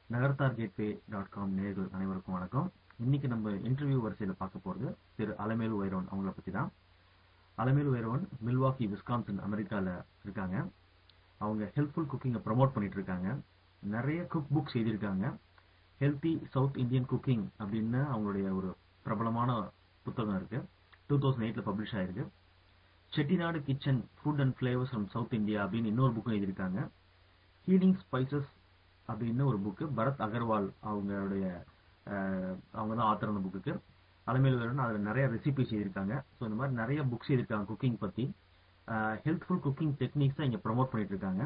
நகர்த்தார் gateway dot com நேர்கள் அனைவருக்கும் வணக்கம் இன்னைக்கு நம்ம இன்டர்வியூ வரிசையில பார்க்க போறது திரு அலமேலு வைரவன் அவங்கள பத்தி தான் அலமேலு வைரவன் மில்வாக்கி விஸ்கான்சன் அமெரிக்கால இருக்காங்க அவங்க ஹெல்ப்ஃபுல் குக்கிங்கை ப்ரமோட் பண்ணிட்டு இருக்காங்க நிறைய குக் புக்ஸ் எழுதியிருக்காங்க ஹெல்த்தி சவுத் இந்தியன் குக்கிங் அப்படின்னு அவங்களுடைய ஒரு பிரபலமான புத்தகம் இருக்கு டூ தௌசண்ட் எயிட்ல பப்ளிஷ் ஆயிருக்கு Chettinad kitchen food and flavours from South India அப்படின்னு இன்னொரு புக்கும் எழுதியிருக்காங்க ஹீலிங் ஸ்பைசஸ் அப்படின்னு ஒரு புக்கு பரத் அகர்வால் அவங்களுடைய அஹ், அவங்க தான் ஆத்தர் அந்த புக்குக்கு அலமேல் வேணும்னு அதில் நிறைய ரெசிபிஸ் எழுதியிருக்காங்க ஸோ இந்த மாதிரி நிறைய புக்ஸ் எழுதியிருக்காங்க குக்கிங் பற்றி ஹெல்ப்ஃபுல் குக்கிங் டெக்னிக்ஸை இங்கே ப்ரமோட் பண்ணிட்டு இருக்காங்க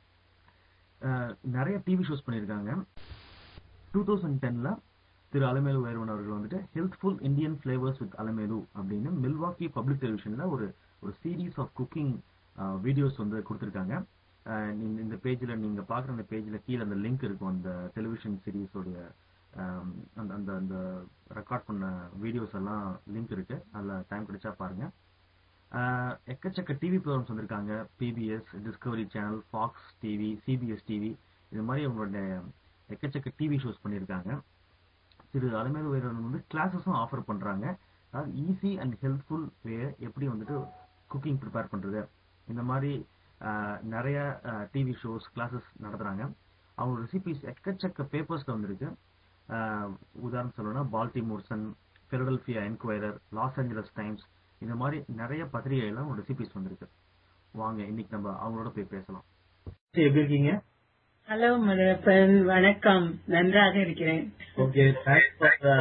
அஹ், நிறைய டிவி ஷோஸ் பண்ணியிருக்காங்க டூ தௌசண்ட் டென்ல திரு அலமேலு வைரவன் அவர்கள் வந்துட்டு healthful Indian flavours with Alamelu அப்படின்னு மில்வாக்கி பப்ளிக் டெலிவிஷன்ல ஒரு ஒரு சீரீஸ் ஆஃப் குக்கிங் வீடியோஸ் வந்து கொடுத்துருக்காங்க அஹ் நீங்க இந்த பேஜ்ல நீங்க பாக்குற அந்த பேஜ்ல கீழே அந்த லிங்க் இருக்கும் அந்த டெலிவிஷன் சீரீஸோடைய அந்த அந்த அந்த ரெக்கார்ட் பண்ண வீடியோஸ் எல்லாம் லிங்க் இருக்கு அதுல டைம் கிடைச்சா பாருங்க அஹ் எக்கச்சக்க டிவி ப்ரோக்ராம்ஸ் வந்திருக்காங்க PBS Discovery channel Fox TV CBS TV இது மாதிரி அவங்களுடைய எக்கச்சக்க டிவி ஷோஸ் பண்ணியிருக்காங்க திரு அலமேலு வைரவன் வந்து கிளாஸஸும் ஆஃபர் பண்றாங்க அதாவது ஈஸி அண்ட் ஹெல்ப்ஃபுல் வே எப்படி வந்துட்டு குக்கிங் ப்ரிப்பேர் பண்றது இந்த மாதிரி ஆஹ், நிறைய டிவி ஷோஸ் கிளாஸஸ் நடத்துறாங்க அவங்க ரெசிபிஸ் எக்கச்சக்க பேப்பர்ஸ்ல வந்திருக்கு ஆஹ், உதாரணம் சொல்லணும்னா Baltimore Sun Philadelphia Enquirer Los Angeles Times இந்த மாதிரி நிறைய பத்திரிகைகள்ல அவங்க ரெசிபிஸ் வந்திருக்கு வாங்க இன்னைக்கு நம்ம அவங்களோட போய் பேசலாம் எப்படி இருக்கீங்க ஹலோ முருகப்பன் வணக்கம் நன்றாக இருக்கிறேன் ஓகே தேங்க்ஸ்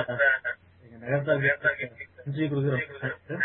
ஃபார் இன்டர்வியூ கொடுக்குறோம்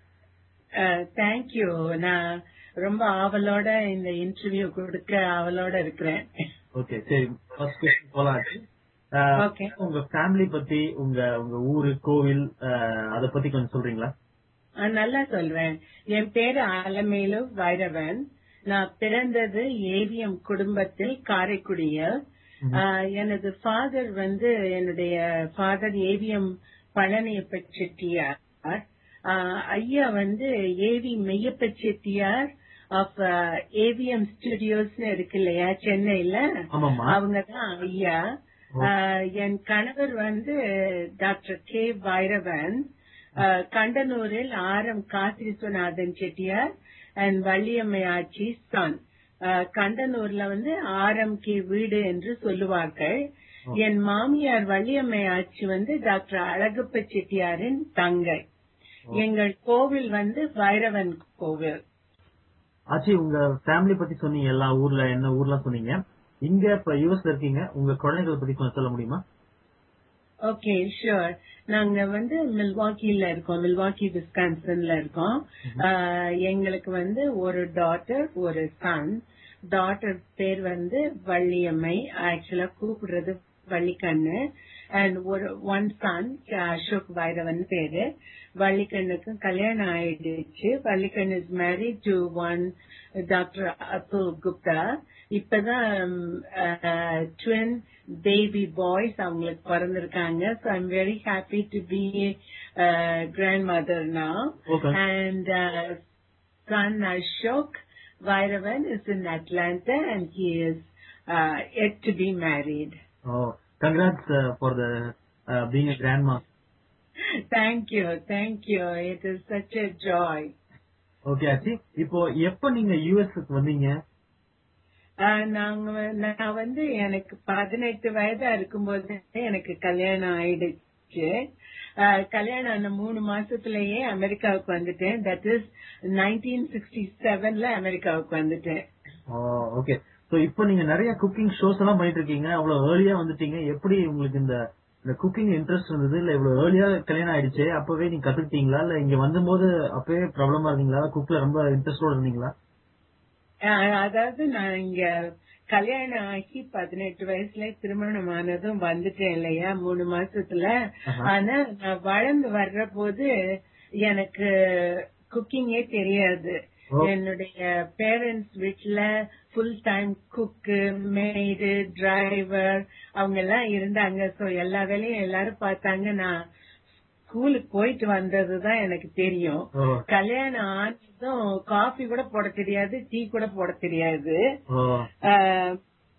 தேங்க்யூ நான் ரொம்ப ஆவலோட இந்த இன்டர்வியூ கொடுக்க ஆவலோட இருக்கிறேன் ஓகே சரி ஃபர்ஸ்ட் கொஸ்டின் போலாம் Okay. உங்க ஃபேமிலி பத்தி உங்க உங்க ஊரு கோவில் அஹ், அத பத்தி கொஞ்சம் சொல்றீங்களா அஹ், நல்லா சொல்றேன் என் பேரு அலமேலு வைரவன் நான் பிறந்தது ஏவிஎம் குடும்பத்தில் காரைக்குடியில் அஹ், எனது ஃபாதர் வந்து என்னுடைய ஃபாதர் ஏவிஎம் பழனியப்ப செட்டியார் அஹ், ஐயா வந்து AV Meiyappa Chettiar of AVM studios இருக்கு இல்லையா சென்னையில ஆமாமா அவங்க தான் ஐயா ஆஹ் என் கணவர் வந்து டாக்டர் கே வைரவன் ஆஹ் கண்டனூரில் R M Kasi Viswanathan Chettiar and Valliammai Aachi son கண்டனூர்ல வந்து ஆர் எம் கே வீடு என்று சொல்லுவார்கள் என் மாமியார் வள்ளியம்மை ஆச்சி வந்து டாக்டர் அழகப்ப செட்டியாரின் தங்கை எங்கள் கோவில் வந்து வைரவன் கோவில் ஆச்சி உங்க ஃபேமிலி பத்தி சொன்னீங்க எல்லா ஊர்ல என்ன ஊர்லாம் சொன்னீங்க இங்க இப்ப யூஎஸ்ல இருக்கீங்க உங்க குழந்தைகளை பத்தி கொஞ்சம் சொல்ல முடியுமா ஓகே ஷூர் நாங்க வந்து மில்வாக்கில இருக்கோம் மில்வாக்கி விஸ்கான்சன்ல இருக்கோம் ஆஹ் எங்களுக்கு வந்து ஒரு டாட்டர் ஒரு சன் டாட்டர் பேர் வந்து வள்ளியம்மை ஆக்சுவலா கூப்பிடுறது வள்ளிக்கண்ணு அண்ட் ஒரு ஒன் சன் அசோக் வைரவன் பேரு வள்ளிக்கண்ணுக்கு கல்யாணம் ஆயிடுச்சு Vallikkan is married to one doctor Atul Gupta இப்பதான் ட்வின் பேபி பாய்ஸ் அவங்களுக்கு பிறந்திருக்காங்க so I'm very happy to be grandmother now Okay. and uh, son Ashok Vairavan is in Atlanta and he is uh, yet to be married. Oh congrats for the being a grandma thank you, thank you. It is such a joy. Okay Aachi இப்போ எப்ப நீங்க யூஎஸ்க்கு வந்தீங்க ஆஹ் நாங்க வ- நான் வந்து எனக்கு பதினெட்டு வயதா இருக்கும்போது எனக்கு கல்யாணம் ஆயிடுச்சு ஆஹ் கல்யாணம் ஆன மூணு மாசத்திலேயே அமெரிக்காவுக்கு வந்துட்டேன் தட் இஸ் நைன்டீன் சிக்ஸ்டி செவன்ல அமெரிக்காவுக்கு வந்துட்டேன் ஓகே சோ இப்போ நீங்க நிறைய குக்கிங் ஷோஸ் எல்லாம் பண்ணிட்டு இருக்கீங்க அவ்வளவு ஏர்லியா வந்துட்டீங்க எப்படி உங்களுக்கு இந்த இந்த குக்கிங் இன்ட்ரெஸ்ட் இருந்தது இல்ல இவ்வளவு ஏர்லியா கல்யாணம் ஆயிடுச்சு அப்பவே நீங்க கத்துக்கிட்டீங்களா இல்ல இங்க வந்தபோது அப்பவே ப்ராப்ளமா இருந்தீங்களா குக்ல ரொம்ப இன்ட்ரெஸ்டோட இருந்தீங்களா ஆஹ் அதாவது நான் இங்க கல்யாணம் ஆகி பதினெட்டு வயசுல திருமணம் ஆனதும் வந்துட்டேன் இல்லையா மூணு மாசத்துல ஆஹா. ஆனா நான் வளர்ந்து வர்ற போது எனக்கு குக்கிங்கே தெரியாது ஓ. என்னுடைய பேரண்ட்ஸ் வீட்ல full time cook maid driver அவங்க எல்லாம் இருந்தாங்க சோ எல்லா வேலையும் எல்லாரும் பார்த்தாங்க நான் ஸ்கூலுக்கு போயிட்டு வந்ததுதான் எனக்கு தெரியும் ஓ கல்யாணம் ஆனதும் காஃபி கூட போட தெரியாது டீ கூட போட தெரியாது ஓ ஆஹ்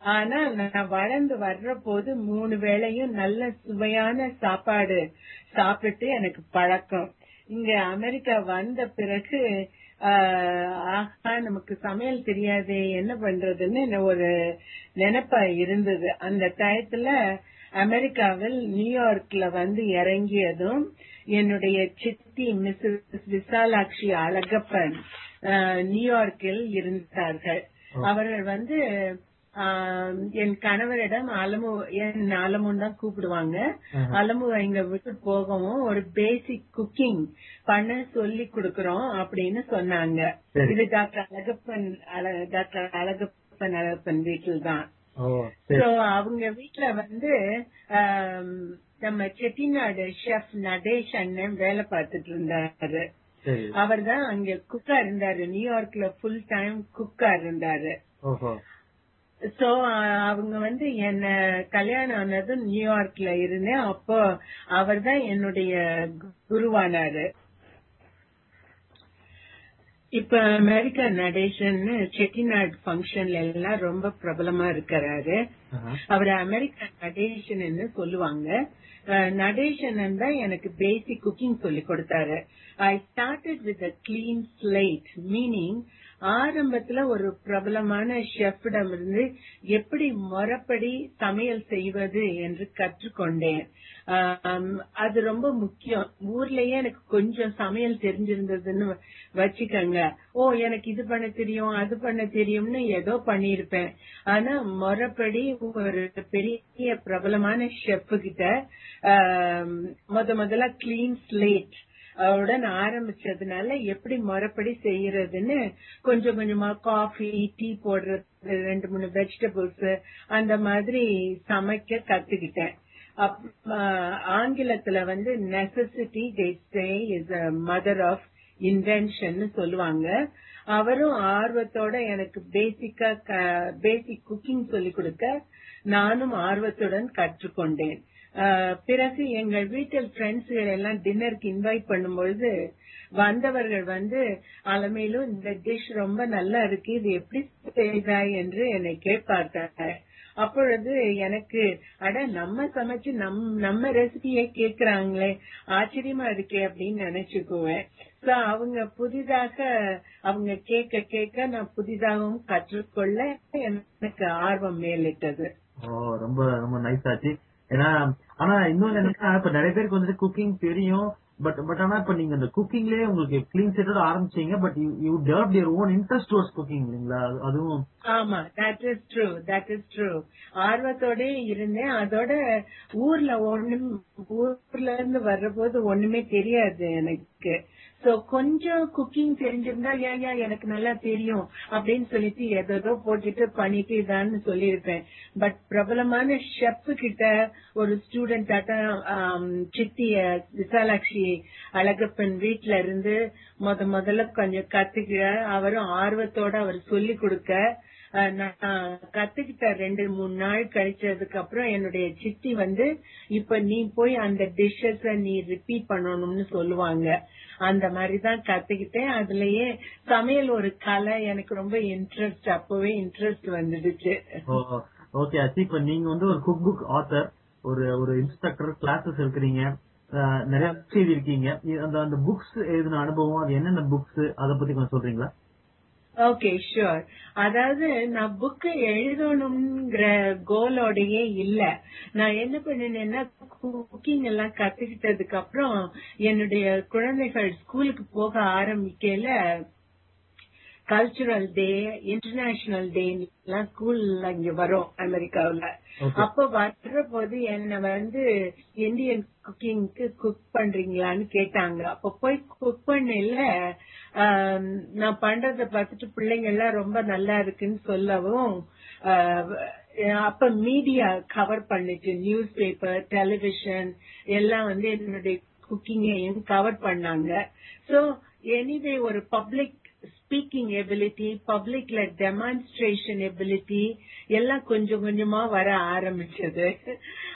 ஆனா நான் வளர்ந்து வர்ற போது மூணு வேளையும் நல்ல சுவையான சாப்பாடு சாப்பிட்டு எனக்கு பழக்கம் இங்க அமெரிக்கா வந்த பிறகு ஆஹ், ஆஹா நமக்கு சமையல் தெரியாதே என்ன பண்றதுன்னு ஒரு நினைப்பா இருந்தது அந்த டயத்துல அமெரிக்காவில் நியூயார்க்ல வந்து இறங்கியதும் என்னுடைய சித்தி மிஸ்ஸஸ் விசாலாட்சி அழகப்பன் ஆஹ், நியூயார்க்கில் இருந்தார்கள் அவர்கள் வந்து ஆஹ், என் கணவரிடம் அலமு என் அலமுன்னு தான் கூப்பிடுவாங்க அலமு இங்க விட்டு போகவும் ஒரு பேசிக் குக்கிங் பண்ண சொல்லி கொடுக்கறோம் அப்படின்னு சொன்னாங்க சரி. இது டாக்டர் அழகப்பன் அழ- டாக்டர் அழகப்பன் அழகப்பன் வீட்டில் தான் ஓ சரி சோ அவங்க வீட்ல வந்து ஆம், நம்ம செட்டிநாடு ஷெஃப் நடேஷ் அண்ணன் வேலை பார்த்துட்டு இருந்தாரு சரி அவர் தான் அங்க குக்கா இருந்தாரு நியூயார்க்ல ஃபுல் டைம் குக்கா இருந்தாரு ஓஹோ சோ அவங்க வந்து என்ன கல்யாணம் ஆனதும் நியூயார்க்ல இருந்தேன் அப்போ அவர் தான் என்னுடைய குருவானாரு இப்ப அமெரிக்கா நடேஷன் செட்டிநாடு ஃபங்க்ஷன்ல எல்லாம் ரொம்ப பிரபலமா இருக்கிறாரு ஆஹா. அவர் அமெரிக்கா நடேஷன் சொல்லுவாங்க அஹ், நடேசன் தான் எனக்கு பேசிக் குக்கிங் சொல்லி கொடுத்தாரு I started with a clean slate meaning ஆரம்பத்துல ஒரு பிரபலமான ஷெஃபிடம் இருந்து எப்படி முறைப்படி சமையல் செய்வது என்று கற்றுக்கொண்டேன் ஆம், அது ரொம்ப முக்கியம் ஊர்லயே எனக்கு கொஞ்சம் சமையல் தெரிஞ்சிருந்ததுன்னு வச்சுக்கோங்க ஓ எனக்கு இது பண்ண தெரியும் அது பண்ண தெரியும்னு ஏதோ பண்ணிருப்பேன் ஆனா முறைப்படி ஒரு பெரிய பிரபலமான ஷெஃப் கிட்ட ஆம், முத முதல்ல கிளீன் ஸ்லேட் உடன் ஆரம்பிச்சதுனால எப்படி முறைப்படி செய்யறதுன்னு கொஞ்சம் கொஞ்சமா காஃபி டீ போடுறது ரெண்டு மூணு வெஜிடபிள்ஸ் அந்த மாதிரி சமைக்க கத்துக்கிட்டேன் அப்- ஆஹ் ஆங்கிலத்துல வந்து necessity they say is a mother of invention சொல்லுவாங்க அவரும் ஆர்வத்தோட எனக்கு பேசிக்கா பேசிக் குக்கிங் சொல்லி கொடுக்க நானும் ஆர்வத்துடன் கற்றுக்கொண்டேன் ஆஹ் பிறகு எங்கள் வீட்டில் ஃப்ரெண்ட்ஸ்கள் எல்லாம் டின்னருக்கு இன்வைட் பண்ணும்பொழுது வந்தவர்கள் வந்து அலமையிலும் இந்த டிஷ் ரொம்ப நல்லா இருக்கு இது எப்படி செய்தாய் என்று என்னை கேட்பார்கள் அப்பொழுது எனக்கு அட நம்ம சமைச்சு நம் நம்ம ரெசிபியை கேக்குறாங்களே ஆச்சரியமா இருக்கே அப்படின்னு நினைச்சுக்குவேன் சோ அவங்க புதிதாக அவங்க கேட்க கேட்க நான் புதிதாகவும் கற்றுக்கொள்ள எனக்கு ஆர்வம் மேலிட்டது ஓ ரொம்ப ரொம்ப நைஸ் ஆச்சு ஏன்னா ஆனா இன்னொன்னு என்னன்னா இப்ப நிறைய பேருக்கு வந்துட்டு குக்கிங் தெரியும் பட் பட் ஆனா இப்ப நீங்க அந்த குக்கிங்லயே உங்களுக்கு கிளீன் செட்டோட ஆரம்பிச்சீங்க but you develop your own interest towards cooking இல்லைங்களா அது- அதுவும் ஆமா that is true that is true ஆர்வத்தோட இருந்தேன் அதோட ஊர்ல ஒண்ணும் ஊர்ல இருந்து வர்ற போது ஒண்ணுமே தெரியாது எனக்கு சோ கொஞ்சம் குக்கிங் தெரிஞ்சிருந்தா யா யா எனக்கு நல்லா தெரியும் அப்படின்னு சொல்லிட்டு எதோ போட்டுட்டு பண்ணிட்டு இதான்னு சொல்லியிருப்பேன் பட் பிரபலமான ஷெஃப் கிட்ட ஒரு ஸ்டூடெண்ட் சித்திய விசாலாட்சி அழகப்பன் வீட்ல இருந்து முத முதல்ல கொஞ்சம் கத்துக்க அவரும் ஆர்வத்தோட அவர் சொல்லி கொடுக்க அஹ், நான் கத்துக்கிட்ட ரெண்டு மூணு நாள் கழிச்சதுக்கு அப்புறம் என்னுடைய சித்தி வந்து இப்ப நீ போய் அந்த டிஷ்ஷஸ் நீ ரிப்பீட் பண்ணணும்னு சொல்லுவாங்க அந்த மாதிரி தான் கத்துக்கிட்டேன் அதுலயே சமையல் ஒரு கலை எனக்கு ரொம்ப இன்ட்ரெஸ்ட் அப்பவே இன்ட்ரெஸ்ட் வந்துடுச்சு ஓகே ஆச்சு இப்ப நீங்க வந்து ஒரு குக் புக் ஆத்தர் ஒரு ஒரு இன்ஸ்ட்ரக்டர் கிளாஸஸ் இருக்கிறீங்க அஹ், நிறைய புக்ஸ் எழுதிருக்கீங்க இ- அந்த அந்த புக்ஸ் எழுதின அனுபவம் அது என்னென்ன புக்ஸ் அத பத்தி கொஞ்சம் சொல்றீங்களா ஓகே ஷூர் அதாவது நான் புக்கு எழுதணுங்கிற கோலோடயே இல்ல நான் என்ன பண்ணினேன்னா குக்கிங் எல்லாம் கத்துக்கிட்டதுக்கு அப்புறம் என்னுடைய குழந்தைகள் ஸ்கூலுக்கு போக ஆரம்பிக்கல கல்ச்சுரல் டே இன்டர்நேஷனல் டே எல்லாம் ஸ்கூல்ல இங்க வரும் அமெரிக்காவுல Okay. அப்ப வர்ற போது என்ன வந்து இந்தியன் குக்கிங்க்கு குக் பண்றீங்களான்னு கேட்டாங்க அப்ப போய் குக் பண்ணல ஆம், நான் பண்றத பார்த்துட்டு பிள்ளைங்க எல்லாம் ரொம்ப நல்லா இருக்குன்னு சொல்லவும் ஆஹ், அப்ப மீடியா கவர் பண்ணிட்டு நியூஸ் பேப்பர் டெலிவிஷன் எல்லாம் வந்து என்னுடைய குக்கிங்கையும் கவர் பண்ணாங்க சோ எனிவே ஒரு பப்ளிக் ஸ்பீக்கிங் எபிலிட்டி பப்ளிக்ல டெமான்ஸ்ட்ரேஷன் எபிலிட்டி எல்லாம் கொஞ்சம் கொஞ்சமா வர ஆரம்பிச்சது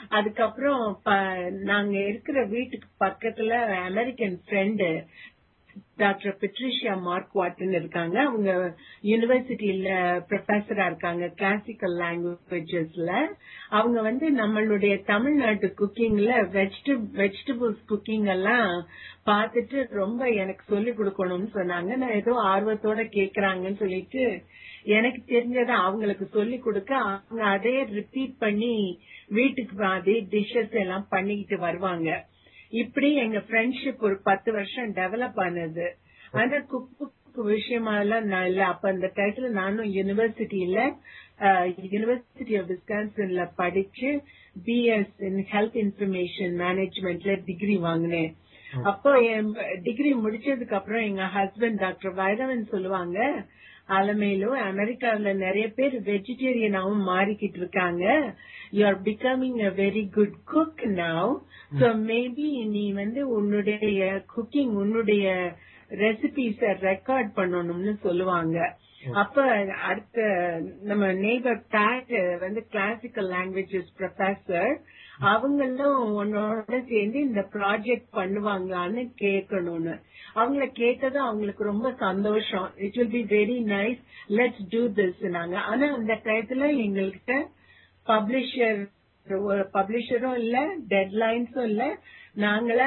அதுக்கப்புறம் ப- நாங்க இருக்கிற வீட்டுக்கு பக்கத்துல American friend doctor Patricia Mark Watton இருக்காங்க அவங்க யூனிவர்சிட்டியில ப்ரொஃபஸரா இருக்காங்க கிளாசிக்கல் லாங்குவேஜஸ்ல அவங்க வந்து நம்மளுடைய தமிழ்நாட்டு குக்கிங்ல வெஜிடபிள்ஸ் குக்கிங் எல்லாம் பார்த்துட்டு ரொம்ப எனக்கு சொல்லி கொடுக்கணும்னு சொன்னாங்க நான் ஏதோ ஆர்வத்தோட கேக்குறாங்கன்னு சொல்லிட்டு எனக்கு தெரிஞ்சதை அவங்களுக்கு சொல்லி கொடுக்க அவங்க அதே ரிப்பீட் பண்ணி வீட்டுக்கு அதே டிஷ்ஷஸ் எல்லாம் பண்ணிக்கிட்டு வருவாங்க இப்படி எங்க ஃப்ரெண்ட்ஷிப் ஒரு பத்து வருஷம் டெவலப் ஆனது அந்த குக் புக் விஷயமா எல்லாம் நான் இல்ல அப்ப அந்த டயத்துல நானும் யூனிவர்சிட்டியில யூனிவர்சிட்டி ஆஃப் விஸ்கான்சன்ல படிச்சு பிஎஸ் இன் ஹெல்த் இன்ஃபர்மேஷன் மேனேஜ்மெண்ட்ல டிகிரி வாங்கினேன் அப்போ என் டிகிரி முடிச்சதுக்கு அப்புறம் எங்க ஹஸ்பண்ட் டாக்டர் வைரவன் சொல்லுவாங்க அலமேலும் அமெரிக்காவில நிறைய பேர் வெஜிடேரியனாவும் மாறிக்கிட்டு இருக்காங்க you are becoming a very good cook now so maybe நீ வந்து உன்னுடைய குக்கிங் உன்னுடைய ரெசிபிஸ ரெக்கார்ட் பண்ணணும்னு சொல்லுவாங்க அப்ப அடுத்த நம்ம நெய்பர் டேட் வந்து கிளாசிக்கல் லாங்குவேஜஸ் ப்ரொஃபசர் அவங்களும் உன்னோட சேர்ந்து இந்த ப்ராஜெக்ட் பண்ணுவாங்களான்னு கேட்கணும்னு அவங்கள கேட்டதும் அவங்களுக்கு ரொம்ப சந்தோஷம் it will be very nice let's do this நாங்க ஆனா அந்த டயத்துல எங்கள்கிட்ட பப்ளிஷர் ஒரு பப்ளிஷரும் இல்ல டெட்லைன்ஸும் இல்ல நாங்கள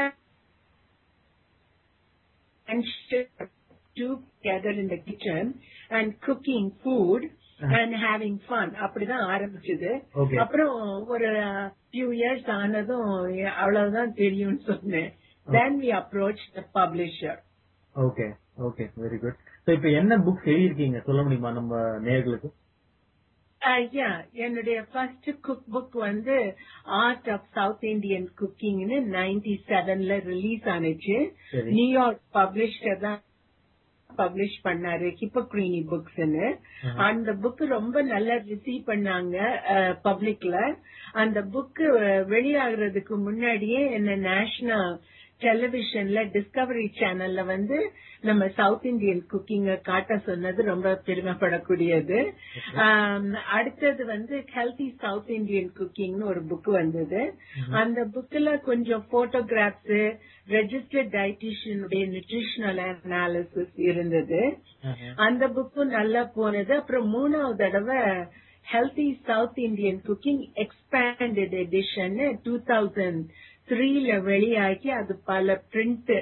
together in the kitchen and cooking food and having fun அப்படிதான் ஆரம்பிச்சது Okay. அப்புறம் ஒரு few years ஆனதும் அவ்வளவுதான் தெரியும்னு சொன்னேன் then we approached the publisher okay okay very good so இப்போ என்ன புக்ஸ் எழுதிருக்கீங்க சொல்ல முடியுமா நம்ம நேயர்களுக்கு Uh, yeah, என்னுடைய ஃபர்ஸ்ட் குக் புக் வந்து ஆர்ட் ஆஃப் சவுத் இந்தியன் குக்கிங்னு நைன்டி செவன்ல ரிலீஸ் ஆனுச்சு சரி. நியூயார்க் பப்ளிஷர் தான் பப்ளிஷ் பண்ணாரு ஹிப்போக்ரீனி புக்ஸ்னு அந்த புக் ரொம்ப நல்லா ரிசீவ் பண்ணாங்க பப்ளிக்ல அந்த புக் வெளியாகிறதுக்கு முன்னாடியே என்ன நேஷனல் டெலிவிஷன்ல டிஸ்கவரி சேனல்ல வந்து நம்ம சவுத் இந்தியன் குக்கிங்க காட்ட சொன்னது ரொம்ப பெருமைப்படக்கூடியது ஆம், அடுத்தது வந்து ஹெல்தி சவுத் இந்தியன் குக்கிங்னு ஒரு புக் வந்தது அந்த புக்ல கொஞ்சம் போட்டோகிராஃப்ஸ் ரெஜிஸ்டர்ட் டயட்டிஷியனுடைய நியூட்ரிஷனல் அனாலிசிஸ் இருந்தது அந்த புக்கும் நல்லா போனது அப்புறம் மூணாவது தடவை healthy South Indian cooking expanded edition two thousand த்ரீல வெளியாகி அது பல பிரிண்ட்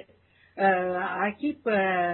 ஆகி இப்ப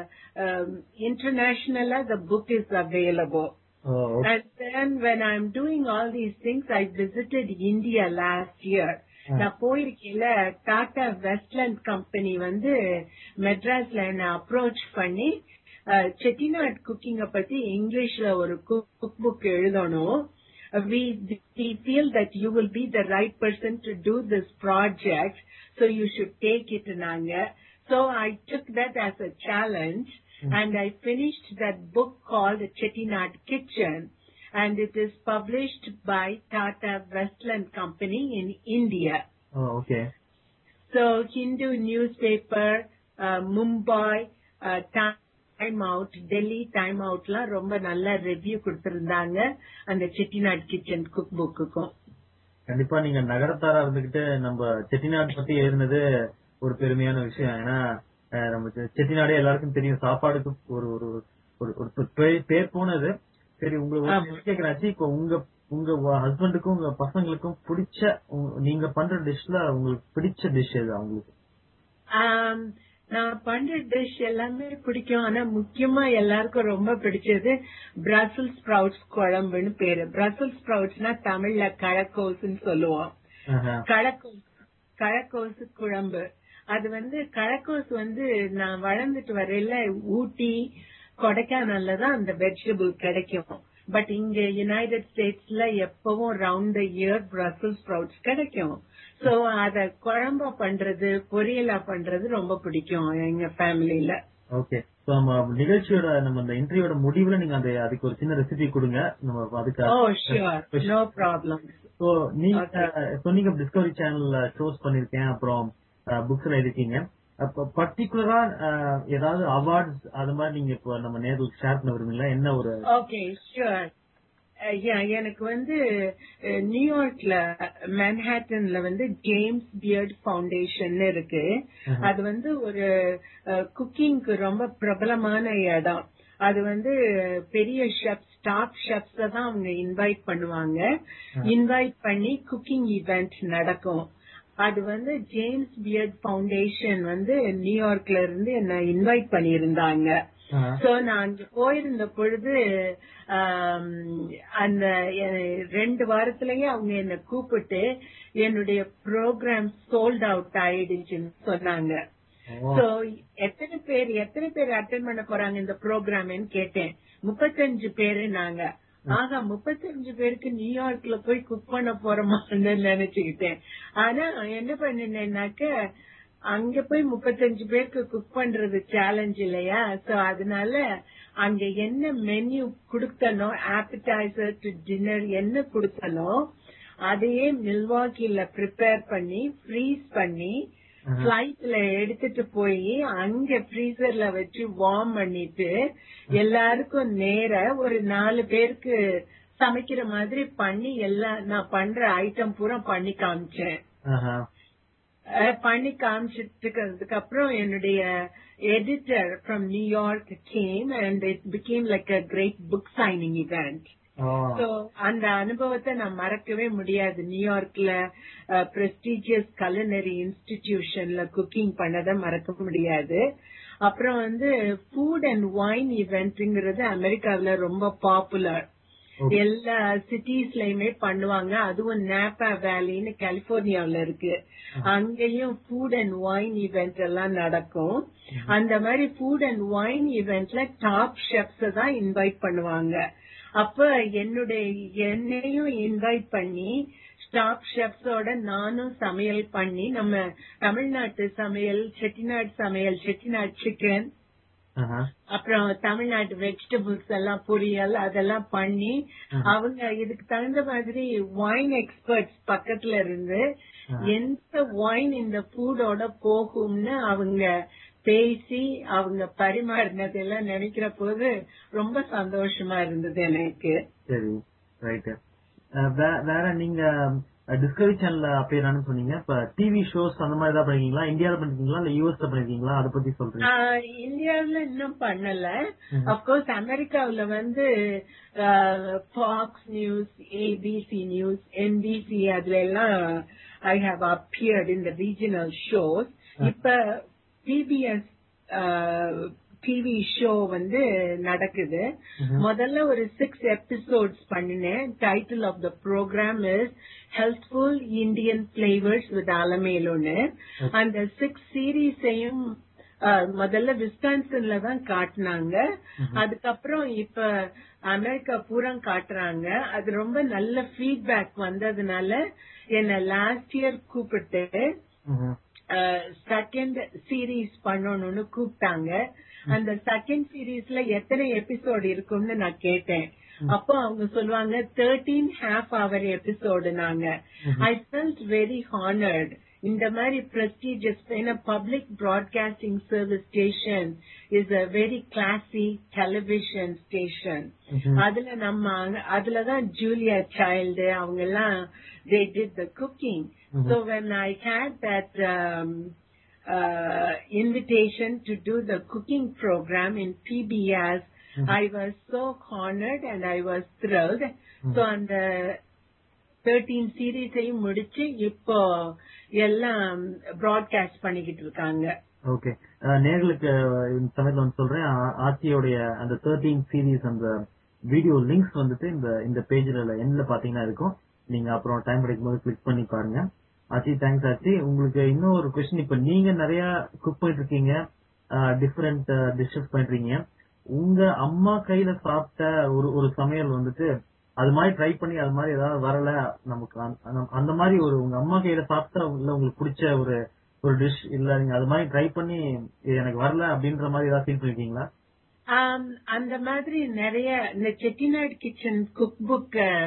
இன்டர்நேஷனலா the book is available And then when I'm doing all these things, I visited India last year. நான் போயிருக்கையில டாடா வெஸ்ட்லேண்ட் கம்பெனி வந்து மெட்ராஸ்ல என்ன அப்ரோச் பண்ணி அஹ், செட்டிநாட் குக்கிங்க பத்தி இங்கிலீஷ்ல ஒரு குக் புக் எழுதணும் we we feel that you will be the right person to do this project so you should take it nanga so i took that as a challenge and i finished that book called chettinad kitchen and it is published by tata westland company in india ஓகே so hindu newspaper uh, mumbai uh, time out Delhi time அவுட்லாம் ரொம்ப நல்ல review கொடுத்திருந்தாங்க அந்த Chettinad kitchen cook புக்குக்கும் கண்டிப்பா நீங்க நகரத்தாரா இருந்துகிட்டு நம்ம செட்டிநாடு பத்தி எழுதினது ஒரு பெருமையான விஷயம் ஏன்னா அஹ், நம்ம செ- செட்டிநாடே எல்லாருக்கும் தெரியும் சாப்பாடுக்கு ஒரு ஒரு ஒரு ஒரு பே- பேர் போனது சரி ஆமா. உங்களுக்கு கேக்குறாச்சு இப்போ உங்க உங்க ஹஸ்பண்டுக்கும் உங்க பசங்களுக்கும் பிடிச்ச உங்க- நீங்க பண்ற டிஷ்ல உங்களுக்கு பிடிச்ச டிஷ் எது அவங்களுக்கு ஆம், நான் பண்ற டிஷ் எல்லாமே பிடிக்கும் ஆனா முக்கியமா எல்லாருக்கும் ரொம்ப பிடிச்சது பிரசல் ஸ்ப்ரவுட்ஸ் குழம்புன்னு பேரு பிரசல் ஸ்ப்ரவுட்ஸ்னா தமிழ்ல கழக்கோசுன்னு சொல்லுவோம் ஆஹா. கழக்கோஸ் கழக்கோசு குழம்பு அது வந்து கழக்கோஸ் வந்து நான் வளர்ந்துட்டு வரையில ஊட்டி கொடைக்கானல்ல தான் அந்த வெஜிடபிள் கிடைக்கும் பட் இங்க யுனைடெட் ஸ்டேட்ஸ்ல எப்பவும் round the year Brussels sprouts கிடைக்கும் சோ அத குழம்பா பண்றது பொரியலா பண்றது ரொம்ப பிடிக்கும் எங்க ஃபேமிலில ஓகே சோ நம்ம நிகழ்ச்சியோட நம்ம இந்த இன்டர்வியூட முடிவுல நீங்க அந்த அதுக்கு ஒரு சின்ன ரெசிபி கொடுங்க நம்ம அதுக்கு oh sure no problem so நீங்க Okay. சொன்னீங்க டிஸ்கவரி சேனல்ல ஷோஸ் பண்ணிருக்கேன் அப்புறம் புக்ஸ்ல இருக்கீங்க அப்ப பர்டிகுலரா ஏதாவது அவார்ட்ஸ் அது மாதிரி நீங்க இப்போ நம்ம நேருக்கு ஷேர் பண்ண விரும்புங்களா என்ன ஒரு ஓகே ஷியோர் அஹ் yeah, எனக்கு வந்து அஹ், நியூயார்க்ல மேன்ஹாட்டன்ல வந்து ஜேம்ஸ் பியர்ட் ஃபவுண்டேஷன் இருக்கு அது வந்து ஒரு குக்கிங்க்கு ரொம்ப பிரபலமான இடம் அது வந்து பெரிய ஷெஃப்ஸ் டாப் ஷெஃப்ஸ் தான் அவங்க இன்வைட் பண்ணுவாங்க இன்வைட் பண்ணி குக்கிங் ஈவெண்ட் நடக்கும் அது வந்து ஜேம்ஸ் பியர்ட் ஃபவுண்டேஷன் வந்து நியூயார்க்ல இருந்து என்ன இன்வைட் பண்ணியிருந்தாங்க சோ நான் அங்க போயிருந்த பொழுது ஆம், அந்த எ- ரெண்டு வாரத்திலேயே அவங்க என்ன கூப்பிட்டு என்னுடைய ப்ரோக்ராம் சோல்ட் அவுட் ஆயிடுச்சுன்னு சொன்னாங்க சோ எத்தனை பேர் எத்தனை பேர் அட்டன் பண்ண போறாங்க இந்த ப்ரோக்ராம்னு கேட்டேன் முப்பத்தஞ்சு பேரு நாங்க ஆகா முப்பத்தஞ்சு பேருக்கு நியூயார்க்ல போய் குக் பண்ண போறோமான்னு நினைச்சுக்கிட்டேன் ஆனா என்ன பண்ணினேன்னாக்க அங்க போய் முப்பத்தஞ்சு பேருக்கு குக் பண்றது சேலஞ்ச் இல்லையா சோ அதனால அங்க என்ன மெனு கொடுத்தனோ ஆப்பிடைசர் டு டின்னர் என்ன கொடுத்தனோ அதையே மில்வாக்கில ப்ரிப்பேர் பண்ணி ஃப்ரீஸ் பண்ணி பிளைட்ல எடுத்துட்டு போய் அங்க ஃப்ரீசர்ல வச்சு வார்ம் பண்ணிட்டு எல்லாருக்கும் நேர ஒரு நாலு பேருக்கு சமைக்கிற மாதிரி பண்ணி எல்லாம் நான் பண்ற ஐட்டம் பூரா பண்ணி காமிச்சேன் அஹ் பண்ணி காமிச்சிட்டு அப்புறம் என்னுடைய editor from New York came and it became like a great book signing event so அந்த அனுபவத்தை நான் மறக்கவே முடியாது நியூயார்க்ல பிரஸ்டீஜியஸ் கலினரி இன்ஸ்டிடியூஷன்ல குக்கிங் பண்ணதை மறக்க முடியாது அப்புறம் வந்து ஃபுட் அண்ட் வைன் இவெண்ட்ங்கிறது அமெரிக்காவுல ரொம்ப பாப்புலர் எல்லா சிட்டிஸ்லயுமே பண்ணுவாங்க அதுவும் நேப்பா வேலின்னு கலிபோர்னியாவுல இருக்கு அங்கேயும் ஃபுட் அண்ட் வைன் இவெண்ட் எல்லாம் நடக்கும் அந்த மாதிரி ஃபுட் அண்ட் வைன் இவெண்ட்ல டாப் ஷெஃப்ஸ் தான் இன்வைட் பண்ணுவாங்க அப்ப என்னுடைய என்னையும் இன்வைட் பண்ணி டாப் ஷெஃப்ஸோட நானும் சமையல் பண்ணி நம்ம தமிழ்நாட்டு சமையல் செட்டிநாடு சமையல் செட்டிநாடு சிக்கன் அப்புறம் தமிழ்நாட்டு வெஜிடபிள்ஸ் எல்லாம் பொரியல் அதெல்லாம் பண்ணி அவங்க இதுக்கு தகுந்த மாதிரி வைன் எக்ஸ்பர்ட்ஸ் பக்கத்துல இருந்து எந்த வைன் இந்த ஃபுடோட போகும்னு அவங்க பேசி அவங்க பரிமாறினதெல்லாம் நினைக்கிற போது ரொம்ப சந்தோஷமா இருந்தது எனக்கு சரி ரைட் வேற நீங்க டிஸ்கவரி சேனல்ல அப்பியர் ஆனு சொன்னீங்க இப்ப டிவி ஷோஸ் அந்த மாதிரி ஏதாவது பண்ணிருக்கீங்களா இந்தியால பண்ணிருக்கீங்களா இல்ல யூஎஸ்ல பண்ணிருக்கீங்களா அதை பத்தி சொல்றீங்க ஆஹ் இந்தியாவுல இன்னும் பண்ணல அப்கோர்ஸ் அமெரிக்காவுல வந்து Fox News ABC News NBC அதுல எல்லாம் I have appeared in the regional shows இப்ப பிபிஎஸ் டிவி ஷோ வந்து நடக்குது முதல்ல ஒரு சிக்ஸ் எபிசோட்ஸ் பண்ணினேன் title of the programme is healthful Indian flavours with அலமேலுன்னு அந்த சிக்ஸ் சீரீஸையும் முதல்ல விஸ்கான்சன்ல தான் காட்டினாங்க அதுக்கப்புறம் இப்ப அமெரிக்கா பூரா காட்டுறாங்க அது ரொம்ப நல்ல ஃபீட்பேக் வந்ததுனால என்ன லாஸ்ட் இயர் கூப்பிட்டு செகண்ட் சீரீஸ் பண்ணணும்னு கூப்பிட்டாங்க அந்த செகண்ட் சீரீஸ்ல எத்தனை எபிசோடு இருக்கும்னு நான் கேட்டேன் அப்போ அவங்க சொல்லுவாங்க தேர்ட்டீன் ஹாஃப் அவர் எபிசோடு நாங்க ஐ ஃபெல்ட் வெரி ஹானர்ட் இந்த மாதிரி பிரஸ்டீஜியஸ் ஏன்னா public broadcasting service station is a very classy television station அதுல நம்ம அதுலதான் ஜூலியா சைல்டு அவங்க எல்லாம் they did the cooking so when I had that uh, invitation to do the cooking program in PBS. I was so honored and I was thrilled. So அந்த thirteen சீரீஸையும் முடிச்சு இப்போ எல்லாம் ப்ராட்காஸ்ட் பண்ணிக்கிட்டு இருக்காங்க okay நேர்களுக்கு இந்த சமயத்துல வந்து சொல்றேன் ஆர்த்தியோடைய அந்த தேர்ட்டீன் சீரீஸ் அந்த வீடியோ லிங்க்ஸ் வந்துட்டு இந்த இந்த பேஜ்ல எண்ட்ல பாத்தீங்கன்னா இருக்கும் நீங்க அப்புறம் டைம் கிடைக்கும் போது கிளிக் பண்ணி பாருங்க ஆச்சி தேங்க்ஸ் ஆச்சி உங்களுக்கு இன்னும் ஒரு கொஸ்டின் இப்ப நீங்க நிறைய குக் பண்ணிட்டு இருக்கீங்க டிஃப்ரெண்ட் டிஷ்ஷஸ் பண்ணிருக்கீங்க உங்க அம்மா கையில சாப்பிட்ட ஒரு ஒரு சமையல் வந்துட்டு அது மாதிரி ட்ரை பண்ணி அது மாதிரி ஏதாவது வரல நமக்கு அந்த மாதிரி ஒரு உங்க அம்மா கையில சாப்பிட்டா இல்ல உங்களுக்கு பிடிச்ச ஒரு ஒரு டிஷ் இல்ல நீங்க அது மாதிரி ட்ரை பண்ணி இது எனக்கு வரல அப்படின்ற மாதிரி ஏதாவது ஃபீல் பண்ணிருக்கீங்களா அந்த மாதிரி நிறைய இந்த செட்டிநாடு கிச்சன் குக் புக்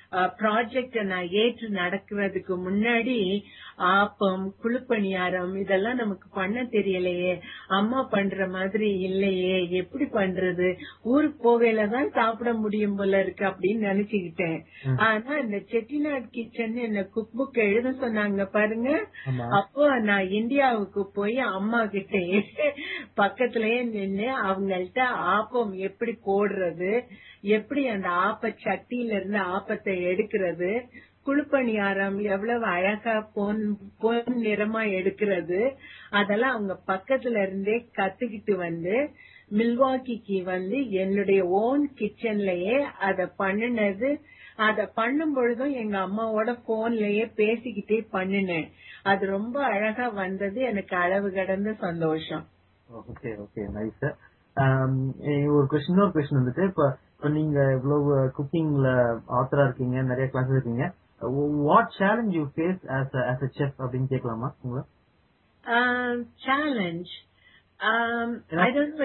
ப்ராஜெக்ட நான் ஏற்று நடக்கிறதுக்கு முன்னாடி ஆப்பம் குழுப்பணியாரம் இதெல்லாம் நமக்கு பண்ண தெரியலையே அம்மா பண்ற மாதிரி இல்லையே எப்படி பண்றது ஊருக்கு போகையில தான் சாப்பிட முடியும் போல இருக்கு அப்படின்னு நினைச்சுக்கிட்டேன் ஆனா இந்த செட்டிநாட் கிச்சன் என்ன குக் புக் எழுத சொன்னாங்க பாருங்க ஆமா அப்போ நான் இந்தியாவுக்கு போய் அம்மா கிட்ட பக்கத்திலேயே நின்னு அவங்கள்ட்ட ஆப்பம் எப்படி போடுறது எப்படி அந்த ஆப்ப சட்டியில இருந்து ஆப்பத்தை எடுக்கிறது குழுப்பணியாரம் எவ்வளவு அழகா பொன் பொன் நிறமா எடுக்கிறது அதெல்லாம் அவங்க பக்கத்துல இருந்தே கத்துக்கிட்டு வந்து மில்வாக்கிக்கு வந்து என்னுடைய ஓன் கிச்சன்லயே அத பண்ணினது அத பண்ணும் பொழுதும் எங்க அம்மாவோட போன்லயே பேசிக்கிட்டே பண்ணினேன் அது ரொம்ப அழகா வந்தது எனக்கு அளவு கடந்த சந்தோஷம் ஓகே ஓகே நைஸ் ஒரு கொஸ்டின் இன்னொரு கொஸ்டின் வந்துட்டு இப்ப இப்ப நீங்க இவ்வளவு குக்கிங்ல ஆத்தரா இருக்கீங்க நிறைய கிளாஸ் இருக்கீங்க what challenge you face as as a chef அப்படின்னு கேட்கலாமா உங்களை சேலஞ்ச் ஐ டோன்ட்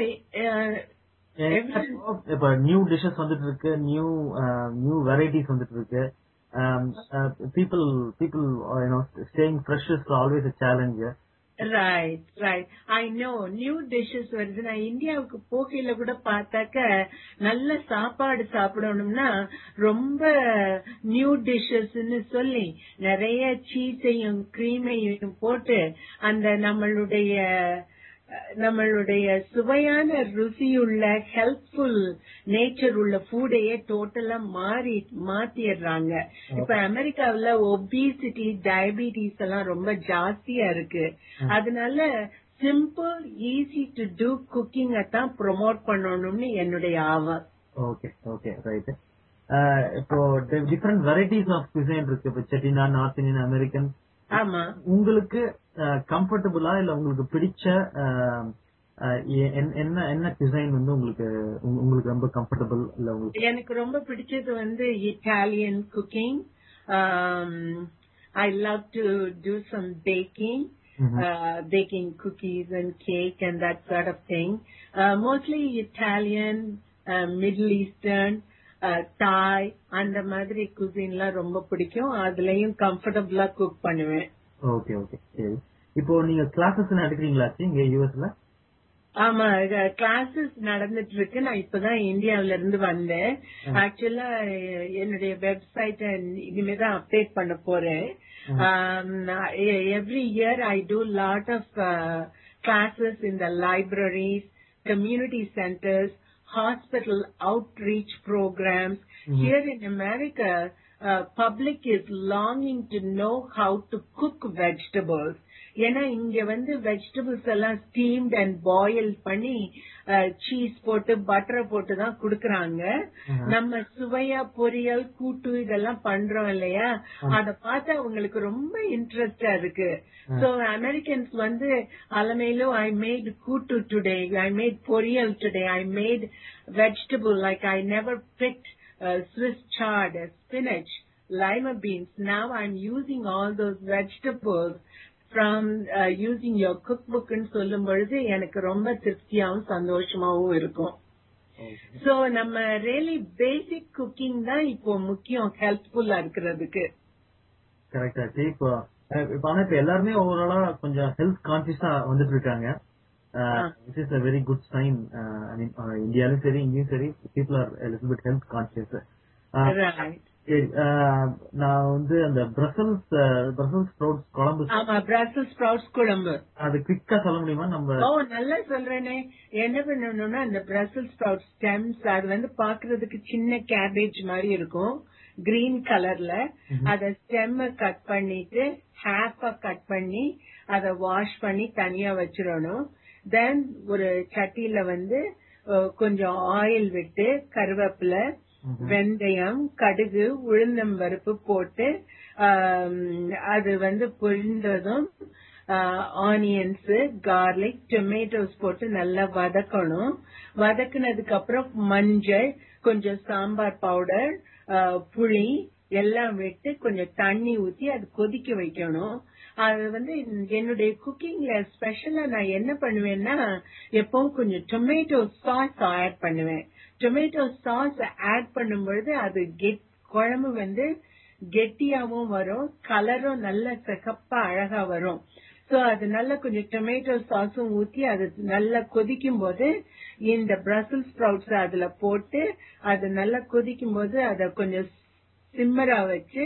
இப்ப நியூ டிஷஸ் வந்துட்டு இருக்கு நியூ நியூ வெரைட்டிஸ் வந்துட்டு இருக்கு people people staying fresh is always a challenge right right I know new dishes வருது நான் இந்தியாவுக்கு போகையில கூட பார்த்தாக்க நல்ல சாப்பாடு சாப்பிடணும்னா ரொம்ப நியூ டிஷ்ஷஸ்ன்னு சொல்லி நிறைய சீஸையும் கிரீமையும் போட்டு அந்த நம்மளுடைய நம்மளுடைய சுவையான ருசியுள்ள ஹெல்ப்ஃபுல் நேச்சர் உள்ள ஃபுட்டையே டோட்டலா மாறி மாத்திடுறாங்க இப்ப அமெரிக்காவுல ஒபிசிட்டி டயபிட்டிஸ் எல்லாம் ரொம்ப ஜாஸ்தியா இருக்கு அதனால simple easy to do cooking தான் ப்ரொமோட் பண்ணணும்னு என்னுடைய ஆவல் ஓகே ஓகே ரைட் இப்போ டிஃப்ரெண்ட் வெரைட்டிஸ் ஆஃப் குசைன் இருக்கு இப்போ செட்டினா நார்த் இந்தியன் அமெரிக்கன் ஆமா உங்களுக்கு கம்ஃபர்டபுளா இல்ல உங்களுக்கு பிடிச்ச அஹ், அஹ், எ- என்ன- என்ன என்ன டிசைன் வந்து உங்களுக்கு உங்க- உங்களுக்கு ரொம்ப கம்ஃபர்டபுள் இல்ல உங்களுக்கு எனக்கு ரொம்ப பிடிச்சது வந்து Italian cooking I love to do some baking baking cookies and cake and that sort of thing mostly Italian Middle Eastern Thai அந்த மாதிரி குசின்லாம் ரொம்ப பிடிக்கும் அதுலயும் கம்ஃபர்டபுளா குக் பண்ணுவேன் ஓகே ஓகே சரி இப்போ நீங்க கிளாஸஸ் எடுக்கிறீங்களா இங்க யூஎஸ்ல ஆமா கிளாஸஸ் நடந்துட்டு இருக்கு நான் இப்பதான் இந்தியாவில இருந்து வந்தேன் ஆக்சுவலா என்னுடைய வெப்சைட்ட இனிமேதான் அப்டேட் பண்ண போறேன் every year I do lot of classes in the libraries community centres hospital outreach programs. Here in America, uh, public is longing to know how to cook vegetables. ஏன்னா இங்க வந்து வெஜிடபிள்ஸ் எல்லாம் ஸ்டீம்ட் அண்ட் பாயில் பண்ணி cheese போட்டு பட்டரை போட்டு தான் குடுக்கறாங்க நம்ம சுவையா பொரியல் கூட்டு இதெல்லாம் பண்றோம் இல்லையா அத பார்த்து அவங்களுக்கு ரொம்ப இன்ட்ரெஸ்டா இருக்கு சோ அமெரிக்கன்ஸ் வந்து அலமையிலும் I made kootu today I made poriyal today I made vegetable like I never picked uh, Swiss chard, uh, spinach, lima beans. Now I'm using all those vegetables from uh, using your cookbook ன்னு சொல்லும் பொழுது எனக்கு ரொம்ப திருப்தியாவும் சந்தோஷமாவும் இருக்கும் so நம்ம really பேசிக் cooking தான் இப்போ முக்கியம் ஹெல்ப்ஃபுல்லா இருக்கிறதுக்கு கரெக்ட் ஆச்சு இப்போ அஹ், இப்போ ஆனா இப்ப எல்லாருமே ஓவராலா கொஞ்சம் ஹெல்த் கான்சியஸா வந்துட்டு இருக்காங்க this is a very good sign I mean இந்தியாலும் சரி இங்கேயும் சரி people are little bit health conscious Right. சரி அஹ், நான் வந்து அந்த பிரசல்ஸ் பிரசல்ஸ் ஸ்ப்ரவுட்ஸ் குழம்பு ஆமா பிரசல் ஸ்ப்ரவுட்ஸ் குழம்பு அது குவிக்கா சொல்ல முடியுமா நம்ம ஓ நல்லா சொல்றேனே என்ன பண்ணணும்னா அந்த பிரசல் ஸ்ப்ரவுட் ஸ்டெம்ஸ் அது வந்து பாக்குறதுக்கு சின்ன கேபேஜ் மாதிரி இருக்கும் கிரீன் கலர்ல அத ஸ்டெம் கட் பண்ணிட்டு ஹாஃபா கட் பண்ணி அத வாஷ் பண்ணி தனியா வச்சிடணும் தென் ஒரு சட்டியில வந்து அஹ், கொஞ்சம் ஆயில் விட்டு கருவேப்பிலை வெந்தயம் கடுகு உளுந்தம் பருப்பு போட்டு ஆம், அது வந்து பொரிந்ததும் ஆனியன்ஸ் கார்லிக் டொமேட்டோஸ் போட்டு நல்லா வதக்கணும் வதக்குனதுக்கு அப்புறம் மஞ்சள் கொஞ்சம் சாம்பார் பவுடர் புளி எல்லாம் விட்டு கொஞ்சம் தண்ணி ஊத்தி அது கொதிக்க வைக்கணும் அது வந்து என்னுடைய குக்கிங்ல ஸ்பெஷலா நான் என்ன பண்ணுவேன்னா எப்பவும் கொஞ்சம் டொமேட்டோ சாஸ் ஆட் பண்ணுவேன் டொமேட்டோ சாஸ் ஆட் பண்ணும் பொழுது அது கெட் குழம்பு வந்து கெட்டியாவும் வரும் கலரும் நல்ல சிகப்பா அழகா வரும் சோ அது நல்லா கொஞ்சம் டொமேட்டோ சாஸும் ஊத்தி அது நல்லா கொதிக்கும் போது இந்த பிரசல் ஸ்ப்ரவுட்ஸ் அதுல போட்டு அது நல்லா கொதிக்கும் போது அத கொஞ்சம் சிம்மரா வச்சு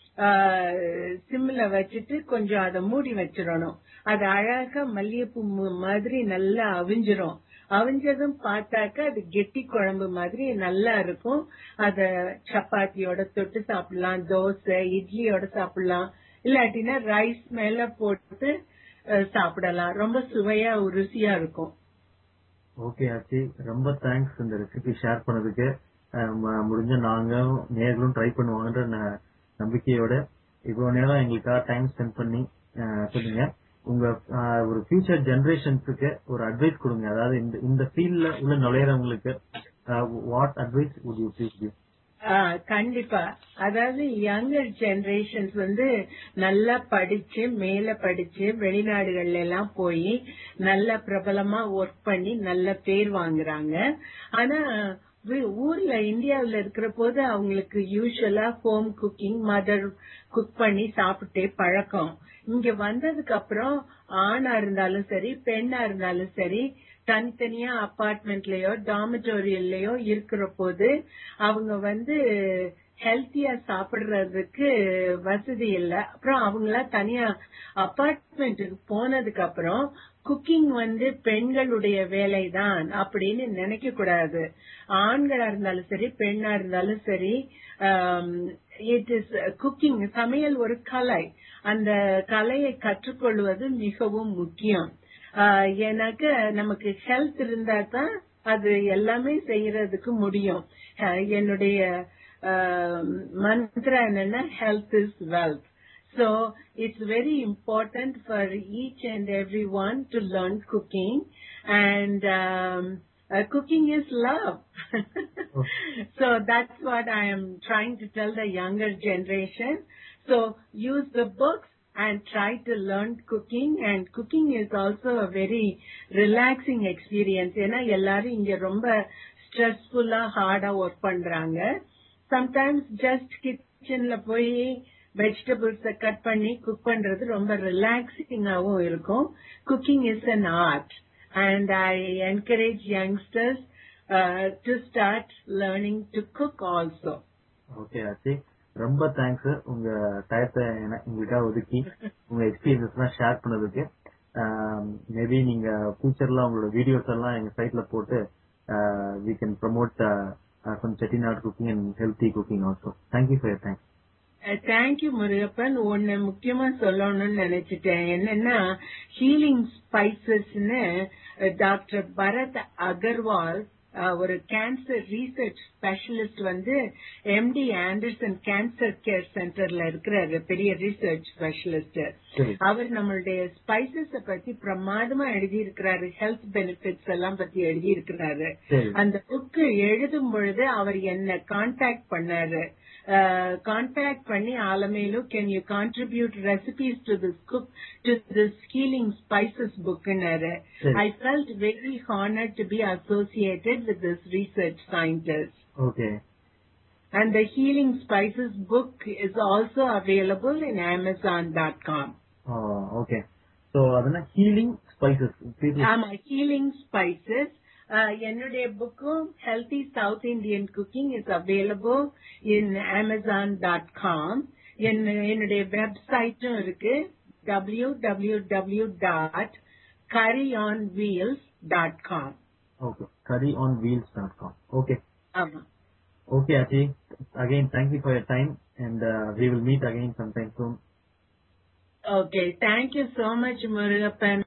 சிம்ல வச்சுட்டு கொஞ்சம் அதை மூடி வச்சிடணும் அது அழகா மல்லிகைப்பூ மு- மாதிரி நல்லா அவிஞ்சிரும் அவிஞ்சதும் பார்த்தாக்க அது கெட்டி குழம்பு மாதிரி நல்லா இருக்கும் அத சப்பாத்தியோட தொட்டு சாப்பிடலாம் தோசை இட்லியோட சாப்பிடலாம் இல்லாட்டினா ரைஸ் மேல போட்டு அஹ், சாப்பிடலாம் ரொம்ப சுவையா ருசியா இருக்கும் ஓகே ஆச்சி ரொம்ப தேங்க்ஸ் இந்த ரெசிபி ஷேர் பண்ணதுக்கு அஹ் ம- முடிஞ்ச நாங்க நேர்களும் ட்ரை பண்ணுவாங்கன்ற ந- நம்பிக்கையோட இவ்வளவு நேரம் எங்களுக்காக டைம் ஸ்பெண்ட் பண்ணி அஹ், சொன்னீங்க உங்க அஹ், ஒரு ஃபியூச்சர் ஜெனரேஷன்ஸுக்கு ஒரு அட்வைஸ் கொடுங்க அதாவது இந்த இந்த ஃபீல்ட்ல உள்ள நுழையறவங்களுக்கு what advice would you please give ஆ, கண்டிப்பா அதாவது யங்கர் ஜெனரேஷன்ஸ் வந்து நல்லா படிச்சு மேல படிச்சு வெளிநாடுகள்ல எல்லாம் போய் நல்ல பிரபலமா ஒர்க் பண்ணி நல்ல பேர் வாங்குறாங்க ஆனா வி- ஊர்ல இந்தியாவுல இருக்கிற போது அவங்களுக்கு யூஸ்வலா ஹோம் குக்கிங் மதர் குக் பண்ணி சாப்பிட்டே பழக்கம் இங்க வந்ததுக்கு அப்புறம் ஆணா இருந்தாலும் சரி பெண்ணா இருந்தாலும் சரி தனித்தனியா அபார்ட்மெண்ட்லயோ டாமிட்டோரியல்லயோ இருக்கிற போது அவங்க வந்து ஹெல்த்தியா சாப்பிடுறதுக்கு வசதி இல்ல அப்புறம் அவங்களா தனியா அபார்ட்மெண்ட்டுக்கு போனதுக்கு அப்புறம் குக்கிங் வந்து பெண்களுடைய வேலைதான் அப்படின்னு நினைக்க கூடாது ஆண்களா இருந்தாலும் சரி பெண்ணா இருந்தாலும் சரி இட் இஸ் குக்கிங் சமையல் ஒரு கலை அந்த கலையை கற்றுக்கொள்வது மிகவும் முக்கியம் ஆஹ் எனக்கு நமக்கு ஹெல்த் இருந்தா தான் அது எல்லாமே செய்யறதுக்கு முடியும் அஹ் என்னுடைய மந்த்ரா என்னன்னா health is wealth So it's very important for each and everyone to learn cooking and um, uh, cooking is love. so that's what I am trying to tell the younger generation. So use the books and try to learn cooking and cooking is also a very relaxing experience. ஏன்னா எல்லாரும் இங்க ரொம்ப ஸ்ட்ரெஸ்ஃபுல்லா ஹார்டா work பண்றாங்க sometimes just கிச்சன்ல போய் vegetables cut பண்ணி cook பண்றது ரொம்ப ரிலாக்ஸிங்காவும் இருக்கும் cooking is an art and I encourage youngsters to start learning to cook also okay Achi ரொம்ப தேங்க்ஸ் உங்க டயத்தை என- எங்களுக்காக ஒதுக்கி உங்க எக்ஸ்பீரியன்ஸ் எல்லாம் ஷேர் பண்ணதுக்கு மேபி நீங்க ஃபியூச்சர்ல உங்களோட வீடியோஸ் எல்லாம் எங்க சைட்ல போட்டு we can promote some chettinad cooking and healthy cooking also thank you for your time thank you Murugappan ஒன்னு முக்கியமா சொல்லணும்னு நினைச்சிட்டேன் என்னன்னா ஹீலிங் ஸ்பைசஸ்னு டாக்டர் பரத் அகர்வால் அஹ், ஒரு கேன்சர் ரீசர்ச் ஸ்பெஷலிஸ்ட் வந்து எம்டி ஆண்டர்சன் கேன்சர் கேர் சென்டர்ல இருக்கிறாரு பெரிய ரீசர்ச் ஸ்பெஷலிஸ்ட் சரி அவர் நம்மளுடைய ஸ்பைசஸ் பத்தி பிரமாதமா எழுதி இருக்கிறாரு ஹெல்த் பெனிஃபிட்ஸ் எல்லாம் பத்தி எழுதி இருக்கிறாரு சரி அந்த புக்கு எழுதும் பொழுது அவர் என்ன கான்டாக்ட் பண்ணாரு கான்டாக்ட் பண்ணி Alamelu can you contribute recipes to this cook to this healing spices புக்னாரு சரி. I felt very honoured to be associated with this research scientist okay And the Healing Spices book is also available in Amazon.com. Okay so அதெல்லாம் healing spices ஆமா healing spices என்னுடைய புக்கும் healthy South Indian cooking is available in Amazon dot com என்னுடைய வெப்சைட்டும் இருக்கு W W W dot curry on wheels dot com okay curry on wheels dot com okay ஆமா Okay, Achi. Again, thank you for your time, and uh, we will meet again sometime soon. Okay thank you so much Murugappan